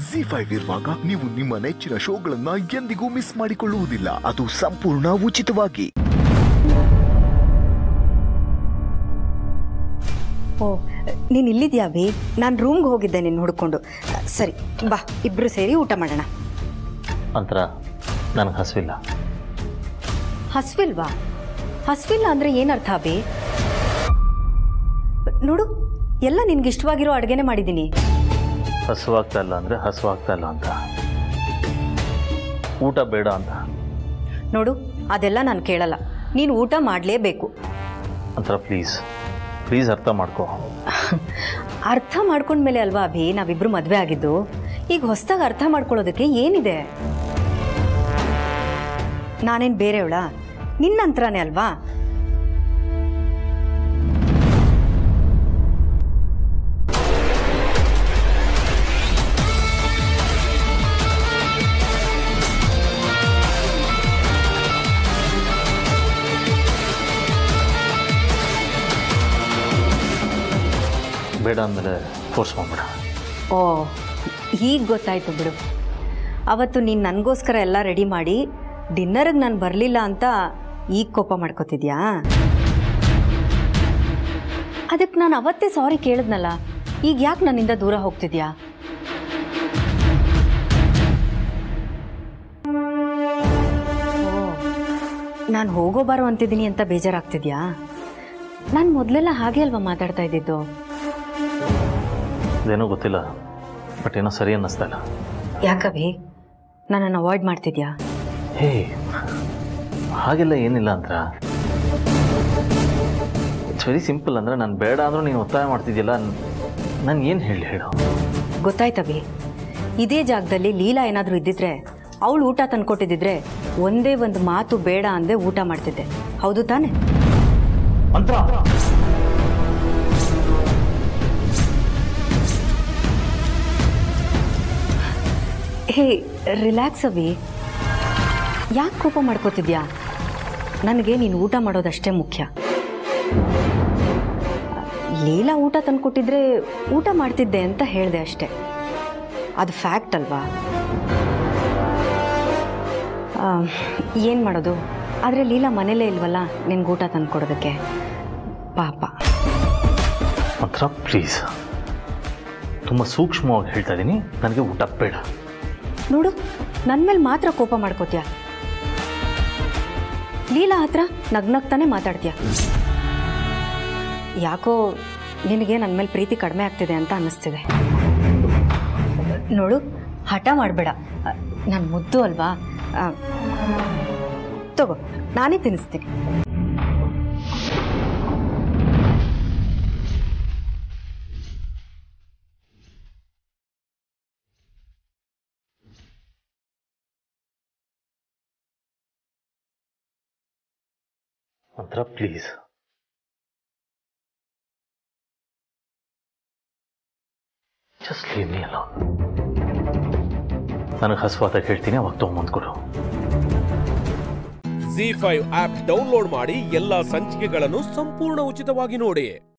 G five ಇರುವಾಗ ನೀವು ನಿಮ್ಮ ನೆಚ್ಚಿನ ಶೋಗಳನ್ನ ಎಂದಿಗೂ ಮಿಸ್ ಮಾಡಿಕೊಳ್ಳುವುದಿಲ್ಲ ಅದು ಸಂಪೂರ್ಣ ಉಚಿತವಾಗಿ ಓ ನೀನು ಇಲ್ಲಿದ್ಯಾ ಬಿ ನಾನು ರೂಮ್ಗೆ ಹೋಗಿದ್ದೆ ನಿನ್ನ ಹುಡ್ಕೊಂಡು ಸರಿ ಬಾ ಇಬ್ಬರು ಸೇರಿ ಊಟ ಮಾಡೋಣ ಅಂತರ ನನಗೆ ಹಸಿವಿಲ್ಲ ಹಸ್ವಿಲ್ವಾ ಹಸ್ವಿಲ್ಲ ಅಂದರೆ ಏನರ್ಥ ಬಿ ನೋಡು ಎಲ್ಲ ನಿನ್ಗೆ ಇಷ್ಟವಾಗಿರೋ ಅಡುಗೆನೇ ಮಾಡಿದ್ದೀನಿ ಹಸುವಾಗ್ತಾ ಇಲ್ಲ ಅಂದರೆ ಹಸುವಾಗ್ತಾ ಇಲ್ಲ ಅಂತ ಊಟ ಬೇಡ ಅಂತ ನೋಡು ಅದೆಲ್ಲ ನಾನು ಕೇಳಲ್ಲ ನೀನು ಊಟ ಮಾಡಲೇಬೇಕು ಅಂತರ ಪ್ಲೀಸ್ ಪ್ಲೀಸ್ ಅರ್ಥ ಮಾಡ್ಕೋ ಅರ್ಥ ಮಾಡ್ಕೊಂಡ್ಮೇಲೆ ಅಲ್ವಾ ಅಭಿ ನಾವಿಬ್ರು ಮದುವೆ ಆಗಿದ್ದು ಈಗ ಹೊಸ್ದಾಗಿ ಅರ್ಥ ಮಾಡ್ಕೊಳ್ಳೋದಕ್ಕೆ ಏನಿದೆ ನಾನೇನು ಬೇರೆಯವಳ ನಿನ್ನಂತ್ರನೇ ಅಲ್ವಾ ಬೇಡ ಅಂದಮೇಲೆ ಫೋರ್ಸ್ ಮಾಡ್ಬೇಡ ಓ ಈಗ ಗೊತ್ತಾಯ್ತು ಬಿಡು ಅವತ್ತು ನೀನು ನನಗೋಸ್ಕರ ಎಲ್ಲ ರೆಡಿ ಮಾಡಿ ಡಿನ್ನರಿಗೆ ನಾನು ಬರಲಿಲ್ಲ ಅಂತ ಈಗ ಕೋಪ ಮಾಡ್ಕೋತಿದ್ಯಾ ಅದಕ್ಕೆ ನಾನು ಅವತ್ತೇ ಸಾರಿ ಕೇಳಿದ್ನಲ್ಲ ಈಗ ಯಾಕೆ ನನ್ನಿಂದ ದೂರ ಹೋಗ್ತಿದ್ಯಾ ನಾನು ಹೋಗೋ ಬಾರೋ ಅಂತಿದ್ದೀನಿ ಅಂತ ಬೇಜಾರಾಗ್ತಿದ್ಯಾ ನಾನು ಮೊದಲೆಲ್ಲ ಹಾಗೆ ಅಲ್ವಾ ಮಾತಾಡ್ತಾ ಇದ್ದಿದ್ದು ಇದೇನೋ ಗೊತ್ತಿಲ್ಲ ಬಟ್ ಏನೋ ಸರಿ ಅನ್ನಿಸ್ತಾ ಇಲ್ಲ ಯಾಕವಿ ನನ್ನನ್ನು ಅವಾಯ್ಡ್ ಮಾಡ್ತಿದ್ಯಾ ಹೇ ಹಾಗೆಲ್ಲ ಏನಿಲ್ಲ ಅಂತರ ಇಟ್ಸ್ ವೆರಿ ಸಿಂಪಲ್ ಅಂದರೆ ನಾನು ಬೇಡ ಅಂದರೂ ನೀನು ಒತ್ತಾಯ ಮಾಡ್ತಿದ್ಯಲ್ಲ ನಾನು ಏನು ಹೇಳಿ ಹೇಳು ಗೊತ್ತಾಯ್ತವಿ ಇದೇ ಜಾಗದಲ್ಲಿ ಲೀಲಾ ಏನಾದರೂ ಇದ್ದಿದ್ರೆ ಅವಳು ಊಟ ತಂದ್ಕೊಟ್ಟಿದ್ದಿದ್ರೆ ಒಂದೇ ಒಂದು ಮಾತು ಬೇಡ ಅಂದೆ ಊಟ ಮಾಡ್ತಿದ್ದೆ ಹೌದು ತಾನೆ ಅಂತರ ಹೇ ರಿಲ್ಯಾಕ್ಸ್ ಅವಿ ಯಾಕೆ ಕೋಪ ಮಾಡ್ಕೋತಿದ್ಯಾ ನನಗೆ ನೀನು ಊಟ ಮಾಡೋದಷ್ಟೇ ಮುಖ್ಯ ಲೀಲಾ ಊಟ ತಂದ್ಕೊಟ್ಟಿದ್ರೆ ಊಟ ಮಾಡ್ತಿದ್ದೆ ಅಂತ ಹೇಳಿದೆ ಅಷ್ಟೇ ಅದು ಫ್ಯಾಕ್ಟ್ ಅಲ್ವಾ ಏನು ಮಾಡೋದು ಆದರೆ ಲೀಲಾ ಮನೇಲೇ ಇಲ್ವಲ್ಲ ನಿನ್ಗೆ ಊಟ ತಂದ್ಕೊಡೋದಕ್ಕೆ ಪಾಪ ಮಾತ್ರ ಪ್ಲೀಸ್ ತುಂಬ ಸೂಕ್ಷ್ಮವಾಗಿ ಹೇಳ್ತಾ ಇದ್ದೀನಿ ನನಗೆ ಊಟ ಬೇಡ ನೋಡು ನನ್ನ ಮೇಲೆ ಮಾತ್ರ ಕೋಪ ಮಾಡ್ಕೋತೀಯ ಲೀಲಾ ಹತ್ರ ನಗ್ನಗ್ತಾನೆ ಮಾತಾಡ್ತೀಯ ಯಾಕೋ ನಿನಗೆ ನನ್ನ ಮೇಲೆ ಪ್ರೀತಿ ಕಡಿಮೆ ಆಗ್ತಿದೆ ಅಂತ ಅನ್ನಿಸ್ತಿದೆ ನೋಡು ಹಠ ಮಾಡಬೇಡ ನಾನು ಮುದ್ದು ಅಲ್ವಾ ಆ, ತಗೋ ನಾನೇ ತಿನ್ನಿಸ್ತೀನಿ ಮಾತ್ರ ಪ್ಲೀಸ್ ಜಸ್ಟ್ ಲೀವ್ ಮೀ ಅಲ್ಲ ನನಗೆ ಹಸುವಾದಾಗ ಹೇಳ್ತೀನಿ ಅವಾಗ ತೊಗೊಂಬಂದು ಕೊಡು ಜಿ ಫೈವ್ ಆಪ್ ಡೌನ್ಲೋಡ್ ಮಾಡಿ ಎಲ್ಲಾ ಸಂಚಿಕೆಗಳನ್ನು ಸಂಪೂರ್ಣ ಉಚಿತವಾಗಿ ನೋಡಿ